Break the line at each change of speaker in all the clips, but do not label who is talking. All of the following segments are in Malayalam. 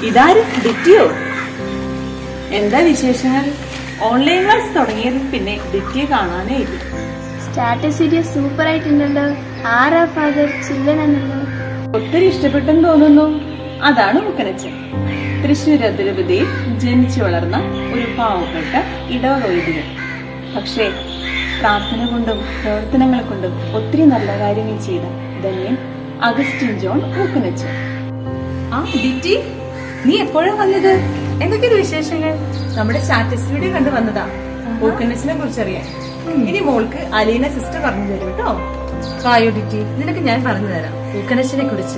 ഇതാര് ഡിറ്റിയോ എന്താ വിശേഷങ്ങൾ ഓൺലൈൻ ക്ലാസ് തുടങ്ങിയതിൽ പിന്നെ ഡിറ്റിയെ കാണാനേ ഇല്ല
സ്റ്റാറ്റസ് വീഡിയോ സൂപ്പർ ആയിട്ടുണ്ടല്ലോ ആരാ ഫാദർ ചില്ലൻ എന്നല്ലോ
ഒത്തിരി ഇഷ്ടപ്പെട്ടെന്ന് തോന്നുന്നു അതാണ് മുക്കനച്ചൻ തൃശ്ശൂർ അതിരപതിയിൽ ജനിച്ചു വളർന്ന ഒരു പാവപ്പെട്ട ഇടവകവൈദികൻ പക്ഷേ പ്രാർത്ഥന കൊണ്ടും പ്രവർത്തനങ്ങൾ കൊണ്ടും ഒത്തിരി നല്ല കാര്യങ്ങൾ ചെയ്ത ധന്യൻ അഗസ്റ്റിൻ ജോൺ ഊക്കനച്ചൻ
ആ ഡിറ്റി നീ എപ്പോഴാ വന്നത് എന്തൊക്കെയാണ് വിശേഷങ്ങൾ നമ്മുടെ സ്റ്റാറ്റസ് വീഡിയോ കണ്ടു വന്നതാ ഓക്കനസിനെ കുറിച്ച് അറിയാൻ ഇനി മോൾക്ക് അലീന സിസ്റ്റർ പറഞ്ഞു തരും കേട്ടോ വായോ ഡിറ്റി നിനക്ക് ഞാൻ പറഞ്ഞു തരാം ഊക്കനസിനെ കുറിച്ച്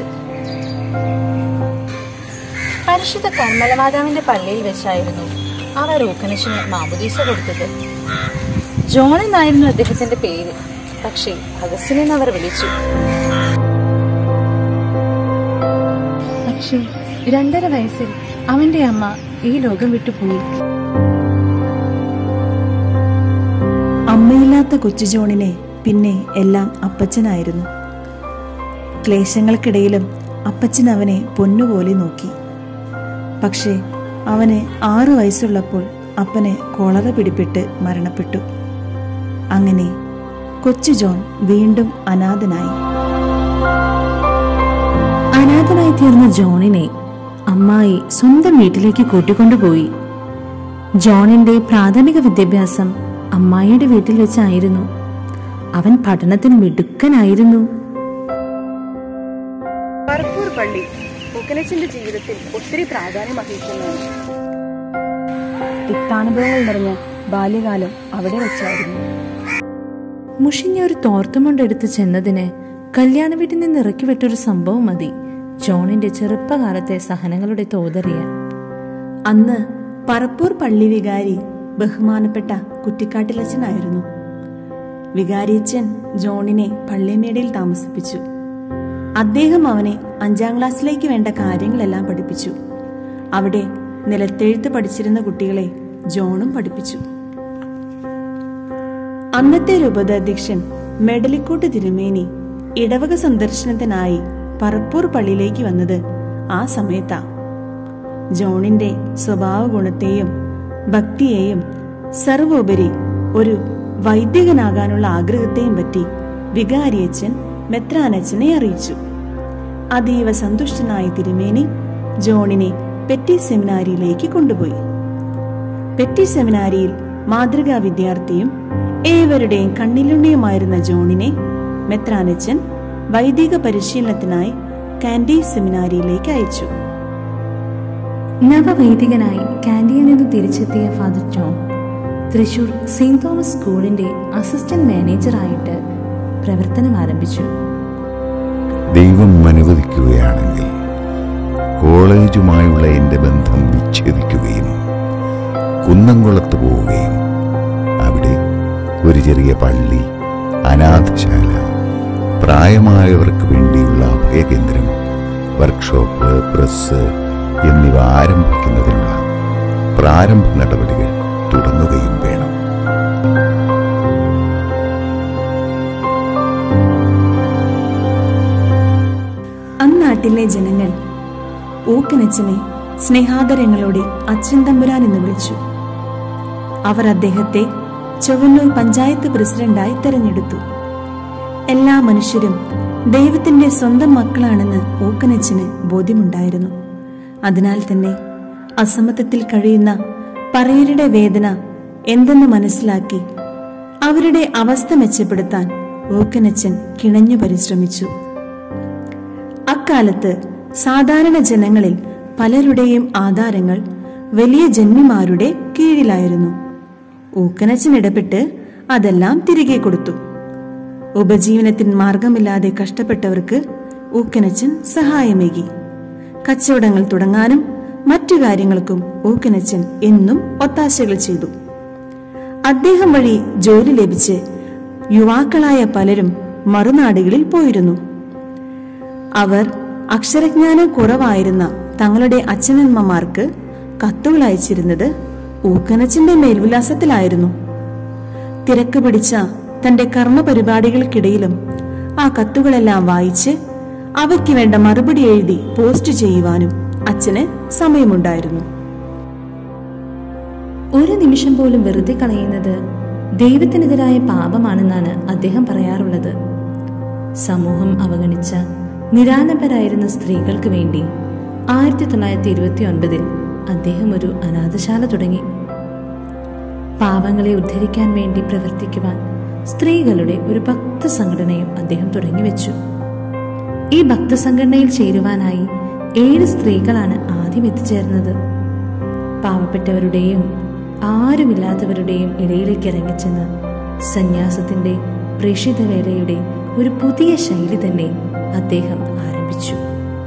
പരിശുദ്ധ കർമ്മലമാതാവിന്റെ പള്ളിയിൽ വെച്ചായിരുന്നു അവർ ഊക്കനശിന് മാമുദീസ കൊടുത്തത് ജോൺ എന്നായിരുന്നു അദ്ദേഹത്തിന്റെ പേര് പക്ഷേ അഗസ്റ്റിൻ എന്ന് അവർ വിളിച്ചു പക്ഷേ രണ്ടര വയസ്സിൽ അവന്റെ അമ്മ ഈ ലോകം വിട്ടുപോയി
അമ്മയില്ലാത്ത കൊച്ചു ജോണിനെ പിന്നെ എല്ലാം അപ്പച്ചനായിരുന്നു ക്ലേശങ്ങൾക്കിടയിലും അപ്പച്ചൻ അവനെ പൊന്നുപോലെ നോക്കി പക്ഷേ അവന് ആറു വയസ്സുള്ളപ്പോൾ അപ്പന് കോളറ പിടിപെട്ട് മരണപ്പെട്ടു അങ്ങനെ കൊച്ചു ജോൺ വീണ്ടും അനാഥനായി
അനാഥനായി തീർന്ന ജോണിനെ അമ്മായി സ്വന്തം വീട്ടിലേക്ക് കൂട്ടിക്കൊണ്ടുപോയി ജോണിന്റെ പ്രാഥമിക വിദ്യാഭ്യാസം അമ്മായിയുടെ വീട്ടിൽ വെച്ചായിരുന്നു അവൻ പഠനത്തിന് മിടുക്കനായിരുന്നു
പറപ്പൂർ പള്ളി ഊക്കനച്ചന്റെ ജീവിതത്തിൽ ഒത്തിരി പ്രാധാന്യം അർഹിക്കുന്നതാണ് തിക്താനുഭവങ്ങൾ നിറഞ്ഞ ബാല്യകാലം അവിടെ വെച്ചായിരുന്നു
മുഷിഞ്ഞ ഒരു തോർത്തുമുണ്ടെടുത്ത് ചെന്നതിന് കല്യാണ വീട്ടിൽ നിന്ന് ഇറക്കി വിട്ടൊരു സംഭവം മതി ജോണിന്റെ ചെറുപ്പകാലത്തെ സഹനങ്ങളുടെ തോതറിയാൻ
അന്ന് പറപ്പൂർ പള്ളി വികാരി ബഹുമാനപ്പെട്ട കുറ്റിക്കാട്ടിലച്ചനായിരുന്നു വികാരിയച്ചൻ ജോണിനെ പള്ളിമേടയിൽ താമസിപ്പിച്ചു അദ്ദേഹം അവനെ അഞ്ചാം ക്ലാസ്സിലേക്ക് വേണ്ട കാര്യങ്ങളെല്ലാം പഠിപ്പിച്ചു അവിടെ നിലത്തെഴുത്ത് പഠിച്ചിരുന്ന കുട്ടികളെ ജോണും പഠിപ്പിച്ചു അന്നത്തെ രൂപതാധ്യക്ഷൻ മെഡലിക്കോട്ട് തിരുമേനി ഇടവക സന്ദർശനത്തിനായി പറപ്പൂർ പള്ളിയിലേക്ക് വന്നത് ആ സമയത്താ ജോണിന്റെ സ്വഭാവ ഗുണത്തെയും ഭക്തിയെയും സർവോപരി ഒരു വൈദികനാകാനുള്ള ആഗ്രഹത്തെയും പറ്റി വികാരിയച്ചൻ മെത്രാനച്ചനെ അറിയിച്ചു അതീവ സന്തുഷ്ടനായ തിരുമേനി ജോണിനെ പെറ്റി സെമിനാരിയിലേക്ക് കൊണ്ടുപോയി പെറ്റി സെമിനാരിയിൽ മാതൃകാ വിദ്യാർത്ഥിയും ഏവരുടെയും കണ്ണിലുണ്ണിയുമായിരുന്ന ജോണിനെ മെത്രാനച്ചൻ വൈദിക പരിശീലനത്തിനായി കാൻഡി സെമിനാരിയിലേക്ക് അയച്ചു
നവവൈദികനായി കാൻഡിയിൽ നിന്ന് തിരിച്ചെത്തിയ Father John Thrissur Saint Thomas സ്കൂളിന്റെ അസിസ്റ്റന്റ് മാനേജറായിട്ട് പ്രവർത്തനം ആരംഭിച്ചു
ദൈവം അനുവദിക്കുകയാണെങ്കിൽ കോളേജുമായുള്ള എൻ്റെ ബന്ധം വിച്ഛേദിക്കുകയും കുന്നംകുളത്ത് പോവുകയും അവിടെ ഒരു ചെറിയ പള്ളി അനാഥശാല പ്രായമായവർക്ക് വേണ്ടിയുള്ള അഭയകേന്ദ്രം വർക്ക്ഷോപ്പ് പ്രസ് എന്നിവ ആരംഭിക്കുന്നതിനുള്ള പ്രാരംഭ നടപടികൾ തുടങ്ങുകയും വേണം
അന്നാട്ടിലെ ജനങ്ങൾ ഊക്കനച്ചനെ സ്നേഹാദരങ്ങളോടെ അച്ഛൻ തമ്പുരാൻ എന്ന് വിളിച്ചു അവർ അദ്ദേഹത്തെ ചൊവ്വന്നൂർ പഞ്ചായത്ത് പ്രസിഡന്റായി തെരഞ്ഞെടുത്തു എല്ലാ മനുഷ്യരും ദൈവത്തിന്റെ സ്വന്തം മക്കളാണെന്ന് ഊക്കനച്ചന് ബോധ്യമുണ്ടായിരുന്നു അതിനാൽ തന്നെ അസമത്വത്തിൽ കഴിയുന്ന പറയരുടെ വേദന എന്തെന്ന് മനസ്സിലാക്കി അവരുടെ അവസ്ഥ മെച്ചപ്പെടുത്താൻ ഊക്കനച്ചൻ കിണഞ്ഞു പരിശ്രമിച്ചു അക്കാലത്ത് സാധാരണ ജനങ്ങളിൽ പലരുടെയും ആധാരങ്ങൾ വലിയ ജന്മിമാരുടെ കീഴിലായിരുന്നു ഊക്കനച്ചൻ ഇടപെട്ട് അതെല്ലാം തിരികെ കൊടുത്തു ഉപജീവനത്തിന് മാർഗമില്ലാതെ കഷ്ടപ്പെട്ടവർക്ക് ഊക്കനച്ചൻ സഹായമേകി കച്ചവടങ്ങൾ തുടങ്ങാനും മറ്റു കാര്യങ്ങൾക്കും ഊക്കനച്ചൻ എന്നും ഒത്താശകൾ ചെയ്തു അദ്ദേഹം വഴി ജോലി ലഭിച്ച് യുവാക്കളായ പലരും മറുനാടുകളിൽ പോയിരുന്നു അവർ അക്ഷരജ്ഞാനം കുറവായിരുന്ന തങ്ങളുടെ അച്ഛനമ്മമാർക്ക് കത്തുകൾ അയച്ചിരുന്നത് ഊക്കനച്ചന്റെ മേൽവിലാസത്തിലായിരുന്നു തിരക്ക് പിടിച്ച തന്റെ കർമ്മപരിപാടികൾക്കിടയിലും ആ കത്തുകളെല്ലാം വായിച്ച് അവയ്ക്ക് വേണ്ട മറുപടി എഴുതി പോസ്റ്റ് ചെയ്യുവാനും അച്ഛന് സമയമുണ്ടായിരുന്നു
ഒരു നിമിഷം പോലും വെറുതെ കളയുന്നത് ദൈവത്തിനെതിരായ പാപമാണെന്നാണ് അദ്ദേഹം പറയാറുള്ളത് സമൂഹം അവഗണിച്ച നിരാലംബരായിരുന്ന സ്ത്രീകൾക്ക് വേണ്ടി ആയിരത്തി തൊള്ളായിരത്തി ഇരുപത്തി ഒൻപതിൽ അദ്ദേഹം ഒരു അനാഥശാല തുടങ്ങി പാവങ്ങളെ ഉദ്ധരിക്കാൻ വേണ്ടി പ്രവർത്തിക്കുവാൻ സ്ത്രീകളുടെ ഒരു ഭക്ത സംഘടനയും അദ്ദേഹം തുടങ്ങിവെച്ചു ഈ ഭക്തസംഘടനയിൽ ചേരുവാനായി ഏഴ് സ്ത്രീകളാണ് ആദ്യം എത്തിച്ചേർന്നത് പാവപ്പെട്ടവരുടെയും ആരുമില്ലാത്തവരുടെയും ഇടയിലേക്ക് ഇറങ്ങിച്ചെന്ന് സന്യാസത്തിന്റെ പ്രേക്ഷിത വേലയുടെ ഒരു പുതിയ ശൈലി തന്നെ അദ്ദേഹം ആരംഭിച്ചു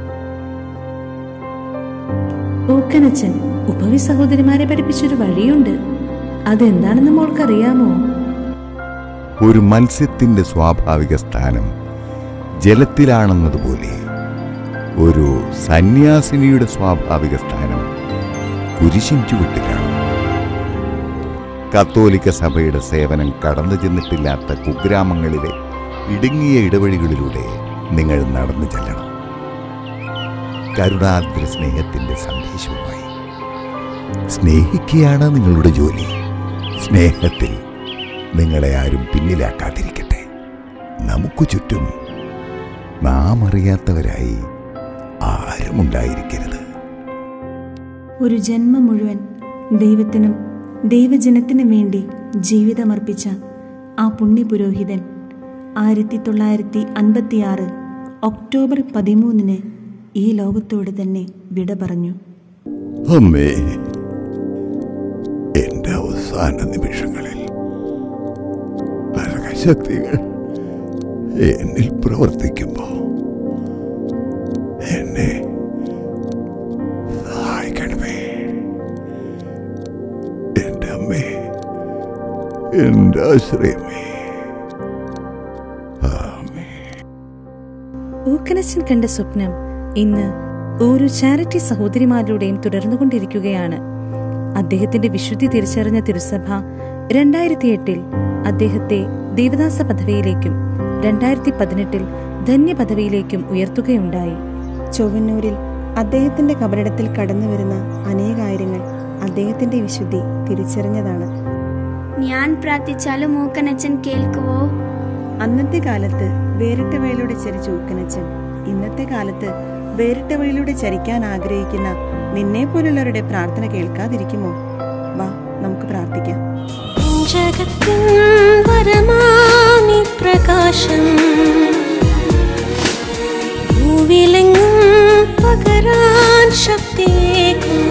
ഊക്കനച്ചൻ ഉപവി സഹോദരിമാരെ പഠിപ്പിച്ചൊരു വഴിയുണ്ട് അതെന്താണെന്ന് മോൾക്കറിയാമോ
ഒരു മത്സ്യത്തിന്റെ സ്വാഭാവിക സ്ഥാനം ജലത്തിലാണെന്നതുപോലെ ഒരു സന്യാസിനിയുടെ സ്വാഭാവിക സ്ഥാനം കുരിശിൻ ചുവട്ടിലാണ് കത്തോലിക്ക സഭയുടെ സേവനം കടന്നു ചെന്നിട്ടില്ലാത്ത കുഗ്രാമങ്ങളിലെ ഇടുങ്ങിയ ഇടവഴികളിലൂടെ നിങ്ങൾ നടന്നു ചെല്ലണം കരുണാദ്ര സ്നേഹത്തിന്റെ സന്ദേശവുമായി സ്നേഹിക്കുകയാണ് നിങ്ങളുടെ ജോലി സ്നേഹത്തിൽ നിങ്ങളെ ആരും പിന്നിലാക്കാതിരിക്കട്ടെ നമുക്ക് ചുറ്റും നാം അറിയാത്തവരായി ആരും ഉണ്ടായിരിക്കരുത്
ഒരു ജന്മം മുഴുവൻ ദൈവത്തിനും ദൈവജനത്തിനും വേണ്ടി ജീവിതമർപ്പിച്ച ആ പുണ്യപുരോഹിതൻ ആയിരത്തി തൊള്ളായിരത്തി അൻപത്തിയാറ് ഒക്ടോബർ പതിമൂന്നിന് ഈ ലോകത്തോട് തന്നെ വിട പറഞ്ഞു
അമ്മേ എന്റെ അവസാന നിമിഷങ്ങളിൽ നരകശക്തികൾ എന്നിൽ പ്രവർത്തിക്കുമ്പോ എന്നെ സഹായിക്കണമേ എന്റെ അമ്മേ എന്റെ ആശ്രയമേ ആമേ
ഊക്കനച്ചൻ കണ്ട സ്വപ്നം ഇന്ന് ഓരോ ചാരിറ്റി സഹോദരിമാരിലൂടെയും തുടർന്നുകൊണ്ടിരിക്കുകയാണ് അദ്ദേഹത്തിന്റെ വിശുദ്ധി തിരിച്ചറിഞ്ഞ തിരുസഭ രണ്ടായിരത്തി എട്ടിൽ അദ്ദേഹത്തെ ദേവദാസ പദവിയിലേക്കും രണ്ടായിരത്തി പതിനെട്ടിൽ ധന്യ പദവിയിലേക്കും ഉയർത്തുകയുണ്ടായി
ചൊവ്വന്നൂരിൽ അദ്ദേഹത്തിന്റെ കബറിടത്തിൽ കടന്നു വരുന്ന അനേകായിരങ്ങൾ അദ്ദേഹത്തിന്റെ വിശുദ്ധി തിരിച്ചറിഞ്ഞതാണ്
ഞാൻ പ്രാർത്ഥിച്ചാലും മൂക്കനച്ചൻ കേൾക്കുവോ
അന്നത്തെ കാലത്ത് വേറിട്ട വഴിയിലൂടെ ചരിച്ച ഊക്കനച്ചൻ ഇന്നത്തെ കാലത്ത് വേറിട്ട വഴിയിലൂടെ ചരിക്കാൻ ആഗ്രഹിക്കുന്ന നിന്നെ പോലുള്ളവരുടെ പ്രാർത്ഥന കേൾക്കാതിരിക്കുമോ വാ നമുക്ക് പ്രാർത്ഥിക്കാം
ജഗത്തിൻ വരമാമി പ്രകാശം ഭൂവിലെങ്ങും പകരാൻ ശക്തിയേകും